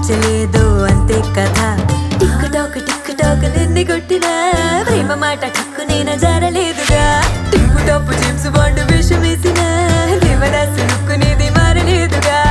ఆలకించలేదు అంతే కదా tick tock tick talk నిన్ను కొట్టినా ప్రేమ మాట టక్కు నేను జారలేదుగా టిప్పు టాప్ జేమ్స్ బాండ్ వేషం వేసిన దేవదాసు లుక్కు నీది మారలేదుగా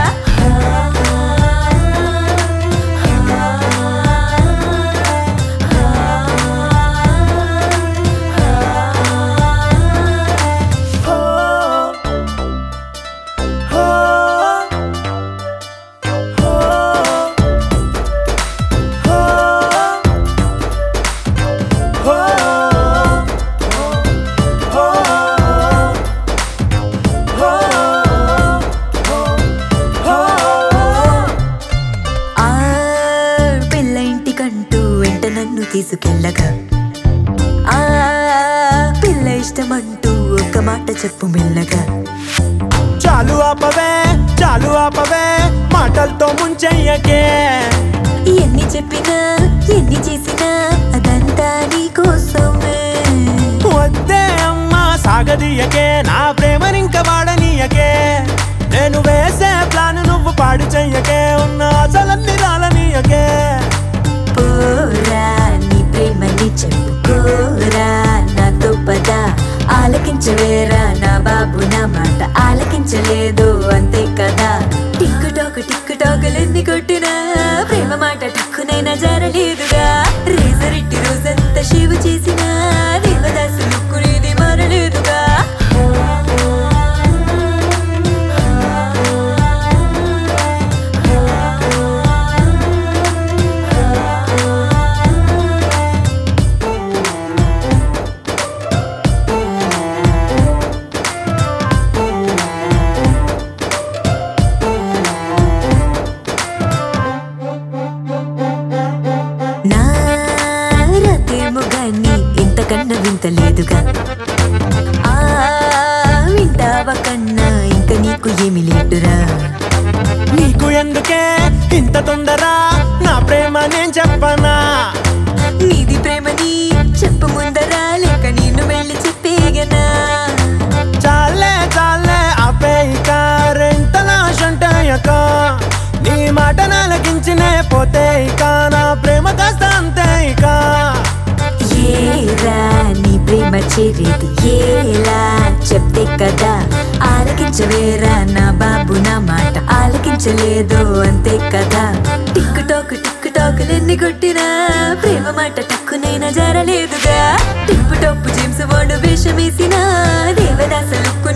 ఆ పిల్ల ఇంటికంటూ వెంట నన్ను తీసుకెళ్ళగా ఆ పిల్ల ఇష్టమంటూ ఒక మాట చెప్పు మెల్లగా చాలు ఆపవే చాలు ఆపవే మాటలతో ముంచెయ్యకే ఎన్ని చెప్పినా ఎన్ని చేసినా అదంతా నీ కోసమే వద్దే అమ్మా సాగదీయకే నా ప్రేమనింక వాడనీయకే నేను వేసే ప్లాన్ నువ్వు పాడు చెయ్యకే ఉన్న అసలన్నీ రాలనీయకే పోరా నీ ప్రేమని చెప్పుకోరా నాతో పద ఆలకించవేరా నా బాబు నా మాట ఆలకించలేదు అంతే కదా టిక్ టాక్ టిక్ టాకులెన్ని కొట్టినా ప్రేమ మాట టక్కునైనా జరలేదుగా రేజరిట్టి రోజంతా శివ చేసిన దేవదాసు లుక్కునేది మారలేదుగా నా రతేమో గాని ఇంతకన్నా వింత లేదుగా ఆ వింటావా కన్నా ఇంక నీకు ఏమి లేదురా నీకు ఎందుకే ఇంత తొందర నా ప్రేమ నేను చెప్పనా నీది ప్రేమని చెప్పు ముందరా లేక నేను వెళ్ళి చెప్పేగనా చాలే చాలే ఆపే ఇక రెంటల షంటయ్యక నీ మాట నలకించినే పోతే ఇక నా ప్రేమ కాస్త అంతే ఇక ఏరా నీ ప్రేమ చేరేది ఏలా చెప్తే కదా ఆలకించవేరా నా బాబు నా మాట ఆలకించలేదు అంతే కదా టిక్ టాక్ టిక్ టాకులెన్ని కొట్టినా ప్రేమ మాట టక్కునైనా జరలేదుగా టిప్పు టప్పు జేమ్స్ బాండ్ వేషమేసిన దేవదాస లుక్కు